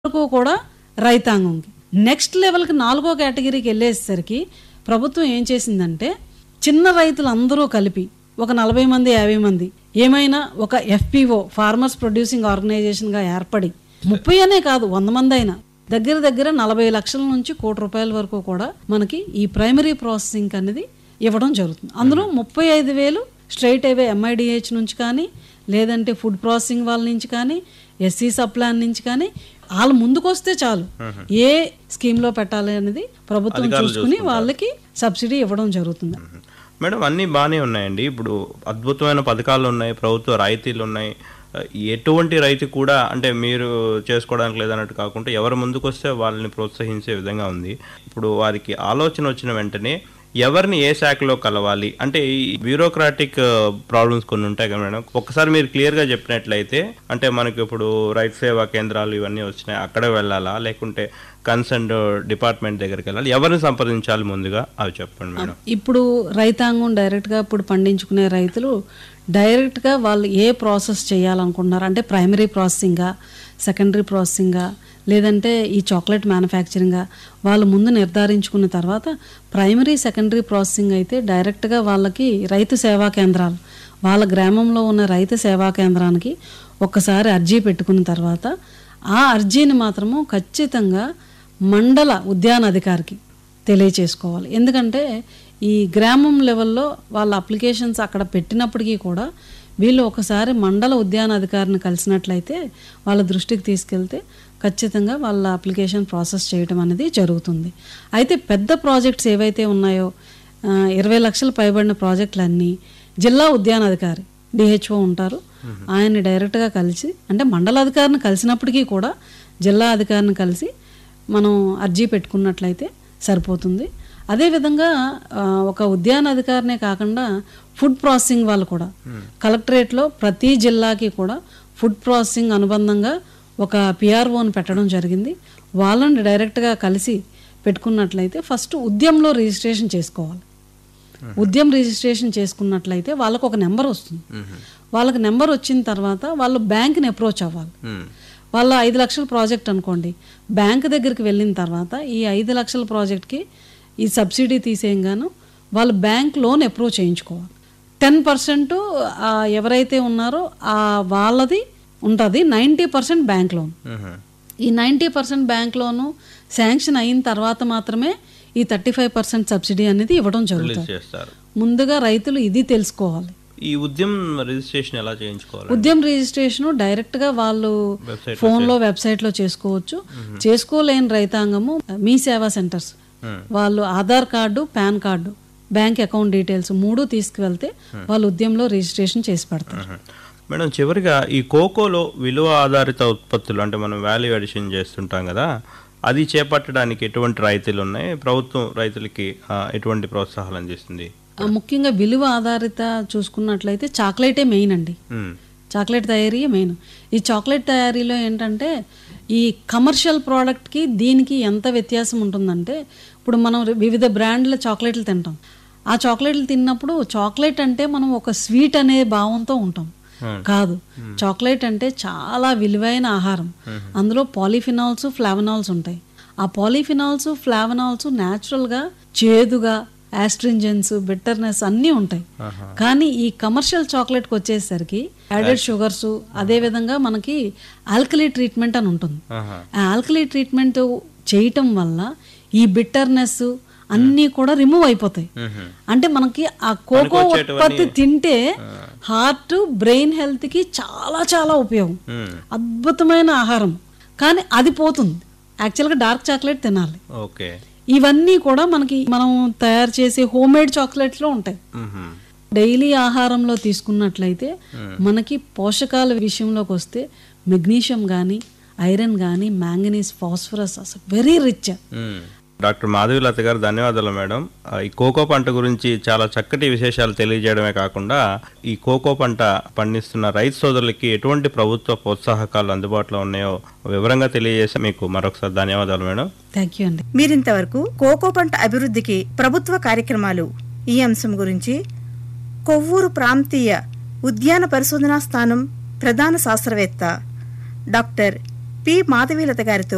వరకు కూడా రైతాంగంకి నెక్స్ట్ లెవెల్కి నాలుగో కేటగిరీకి వెళ్ళేసరికి ప్రభుత్వం ఏం చేసిందంటే చిన్న రైతులు అందరూ కలిపి ఒక నలభై మంది యాభై మంది ఏమైనా ఒక ఎఫ్పిఓ ఫార్మర్స్ ప్రొడ్యూసింగ్ ఆర్గనైజేషన్గా ఏర్పడి ముప్పై అనే కాదు వంద మంది అయినా దగ్గర దగ్గర నలభై లక్షల నుంచి కోటి రూపాయల వరకు కూడా మనకి ఈ ప్రైమరీ ప్రాసెసింగ్ అనేది ఇవ్వడం జరుగుతుంది అందులో ముప్పై ఐదు వేలు స్ట్రైట్ అవే ఎంఐడిహెచ్ నుంచి కానీ లేదంటే ఫుడ్ ప్రాసెసింగ్ వాళ్ళ నుంచి కానీ ఎస్సీ సప్లాన్ నుంచి కానీ వాళ్ళు ముందుకు వస్తే చాలు ఏ స్కీమ్లో పెట్టాలి అనేది ప్రభుత్వం చూసుకుని వాళ్ళకి సబ్సిడీ ఇవ్వడం జరుగుతుంది మేడం అన్నీ బాగానే ఉన్నాయండి ఇప్పుడు అద్భుతమైన పథకాలు ఉన్నాయి ప్రభుత్వ రాయితీలు ఉన్నాయి ఎటువంటి రైతు కూడా అంటే మీరు చేసుకోవడానికి లేదన్నట్టు కాకుండా ఎవరు ముందుకు వస్తే వాళ్ళని ప్రోత్సహించే విధంగా ఉంది ఇప్పుడు వారికి ఆలోచన వచ్చిన వెంటనే ఎవరిని ఏ శాఖలో కలవాలి అంటే ఈ బ్యూరోక్రాటిక్ ప్రాబ్లమ్స్ కొన్ని ఉంటాయి కదా మేడం ఒకసారి మీరు క్లియర్గా చెప్పినట్లయితే అంటే మనకి ఇప్పుడు రైతు సేవా కేంద్రాలు ఇవన్నీ వచ్చినాయి అక్కడే వెళ్ళాలా లేకుంటే కన్సర్న్ డిపార్ట్మెంట్ దగ్గరికి వెళ్ళాలి ఎవరిని సంప్రదించాలి ముందుగా అవి చెప్పండి మేడం ఇప్పుడు రైతాంగం డైరెక్ట్గా ఇప్పుడు పండించుకునే రైతులు డైరెక్ట్గా వాళ్ళు ఏ ప్రాసెస్ చేయాలనుకుంటున్నారు అంటే ప్రైమరీ ప్రాసెసింగా సెకండరీ ప్రాసెసింగా లేదంటే ఈ చాక్లెట్ మ్యానుఫ్యాక్చరింగా వాళ్ళు ముందు నిర్ధారించుకున్న తర్వాత ప్రైమరీ సెకండరీ ప్రాసెసింగ్ అయితే డైరెక్ట్గా వాళ్ళకి రైతు సేవా కేంద్రాలు వాళ్ళ గ్రామంలో ఉన్న రైతు సేవా కేంద్రానికి ఒక్కసారి అర్జీ పెట్టుకున్న తర్వాత ఆ అర్జీని మాత్రము ఖచ్చితంగా మండల ఉద్యాన అధికారికి తెలియచేసుకోవాలి ఎందుకంటే ఈ గ్రామం లెవెల్లో వాళ్ళ అప్లికేషన్స్ అక్కడ పెట్టినప్పటికీ కూడా వీళ్ళు ఒకసారి మండల ఉద్యాన అధికారిని కలిసినట్లయితే వాళ్ళ దృష్టికి తీసుకెళ్తే ఖచ్చితంగా వాళ్ళ అప్లికేషన్ ప్రాసెస్ చేయడం అనేది జరుగుతుంది అయితే పెద్ద ప్రాజెక్ట్స్ ఏవైతే ఉన్నాయో ఆ, ఇరవై లక్షలు పైబడిన ప్రాజెక్టులన్నీ జిల్లా ఉద్యాన అధికారి డిహెచ్ఓ ఉంటారు ఆయన్ని డైరెక్ట్గా కలిసి అంటే మండల అధికారిని కలిసినప్పటికీ కూడా జిల్లా అధికారిని కలిసి మనం అర్జీ పెట్టుకున్నట్లయితే సరిపోతుంది అదేవిధంగా ఆ, ఒక ఉద్యాన అధికారినే కాకుండా ఫుడ్ ప్రాసెసింగ్ వాళ్ళు కూడా కలెక్టరేట్లో ప్రతి జిల్లాకి కూడా ఫుడ్ ప్రాసెసింగ్ అనుబంధంగా ఒక పిఆర్ఓని పెట్టడం జరిగింది వాళ్ళని డైరెక్ట్గా కలిసి పెట్టుకున్నట్లయితే ఫస్ట్ ఉద్యమంలో రిజిస్ట్రేషన్ చేసుకోవాలి ఉద్యమ రిజిస్ట్రేషన్ చేసుకున్నట్లయితే వాళ్ళకు ఒక నెంబర్ వస్తుంది వాళ్ళకి నెంబర్ వచ్చిన తర్వాత వాళ్ళు బ్యాంక్ని అప్రోచ్ అవ్వాలి మ్మ్. వాళ్ళ ఐదు లక్షల ప్రాజెక్ట్ అనుకోండి బ్యాంక్ దగ్గరికి వెళ్ళిన తర్వాత ఈ ఐదు లక్షల ప్రాజెక్ట్కి ఈ సబ్సిడీ తీసేయంగాను వాళ్ళు బ్యాంక్ లోన్ అప్రూవ్ చేయించుకోవాలి టెన్ పర్సెంట్ ఎవరైతే ఉన్నారో ఆ వాళ్ళది ఉంటుంది నైంటీ పర్సెంట్ బ్యాంక్ లోన్ మ్మ్. ఈ ninety percent bank loan sanction అయిన తర్వాత మాత్రమే ఈ థర్టీ ఫైవ్ పర్సెంట్ సబ్సిడీ అనేది ఇవ్వడం జరుగుతుంది రిలీజ్ చేస్తారు ముందుగా రైతులు ఇది తెలుసుకోవాలి ఈ ఉద్యమం రిజిస్ట్రేషన్ ఎలా చేయించుకోవాలి ఉద్యమ రిజిస్ట్రేషన్ డైరెక్ట్ గా వాళ్ళు వెబ్సైట్ ఫోన్ లో వెబ్సైట్ లో చేసుకోవచ్చు చేసుకోలేని రైతాంగము మీ సేవా సెంటర్స్ మ్మ్. వాళ్ళు Aadhaar card PAN card bank account details మూడు తీసుకువెళ్తే వాళ్ళు ఉద్యమంలో రిజిస్ట్రేషన్ చేసి పెడతారు మ్మ్. మేడం చివరిగా ఈ కోకోలో విలువ ఆధారిత ఉత్పత్తులు అంటే మనం వాల్యూ అడిషన్ చేస్తుంటాం కదా అది చేపట్టడానికి ఎటువంటి రాయితీలు ఉన్నాయి ప్రభుత్వం రైతులకి ఆ, ఎటువంటి ప్రోత్సాహాలు అందిస్తుంది ఆ, ముఖ్యంగా విలువ ఆధారిత చూసుకున్నట్లయితే చాక్లెటే మెయిన్ అండి మ్మ్. చాక్లెట్ తయారీ మెయిన్ ఈ చాక్లెట్ తయారీలో ఏంటంటే ఈ కమర్షియల్ ప్రోడక్ట్కి దీనికి ఎంత వ్యత్యాసం ఉంటుందంటే ఇప్పుడు మనం వివిధ బ్రాండ్ల చాక్లెట్లు తింటాం ఆ చాక్లెట్లు తిన్నప్పుడు చాక్లెట్ అంటే మనం ఒక స్వీట్ అనే భావంతో ఉంటాం కాదు చాక్లెట్ అంటే చాలా విలువైన ఆహారం అందులో పాలిఫినాల్స్ ఫ్లావనాల్స్ ఉంటాయి ఆ పాలిఫినాల్స్ ఫ్లావనాల్స్ న్యాచురల్గా చేదుగా యాస్ట్రింజెన్స్ బిట్టర్నెస్ అన్నీ ఉంటాయి కానీ ఈ కమర్షియల్ చాక్లెట్కి వచ్చేసరికి యాడెడ్ షుగర్స్ అదే విధంగా మనకి ఆల్కలీ ట్రీట్మెంట్ అని ఉంటుంది ఆహా. ఆ ఆల్కలీ ట్రీట్మెంట్ చేయటం వల్ల ఈ బిట్టర్నెస్ అన్నీ కూడా రిమూవ్ అయిపోతాయి మ్మ్. అంటే మనకి ఆ కోకో ఉత్పత్తి తింటే హార్ట్ బ్రెయిన్ హెల్త్ కి చాలా చాలా ఉపయోగం మ్మ్. అద్భుతమైన ఆహారం కానీ అది పోతుంది యాక్చువల్గా డార్క్ చాక్లెట్ తినాలి ఓకే ఇవన్నీ కూడా మనకి మనం తయారు చేసే హోమ్ మేడ్ చాక్లెట్లో ఉంటాయి మ్మ్. డైలీ ఆహారంలో తీసుకున్నట్లయితే మనకి పోషకాల విషయంలోకి వస్తే మెగ్నీషియం కానీ ఐరన్ కానీ మ్యాంగనీస్ ఫాస్ఫరస్ అసలు వెరీ రిచ్ మ్మ్. డాక్టర్ మాధవిలత గారు ధన్యవాదాలు మేడం ఆ, ఈ కోకో పంట గురించి చాలా చక్కటి విశేషాలు తెలియజేయడమే కాకుండా ఈ కోకో పంట పండిస్తున్న రైతు సోదరులకి ఎటువంటి ప్రభుత్వ ప్రోత్సాహకాలు అందుబాటులో ఉన్నాయో వివరంగా తెలియజేసి మీకు మరొకసారి ధన్యవాదాలు మేడం థ్యాంక్ యూ అండి మీరింతవరకు కోకో పంట అభివృద్ధికి ప్రభుత్వ కార్యక్రమాలు ఈ అంశం గురించి కొవ్వూరు ప్రాంతీయ ఉద్యాన పరిశోధనా స్థానం ప్రధాన శాస్త్రవేత్త డాక్టర్ పి మాధవీలత గారితో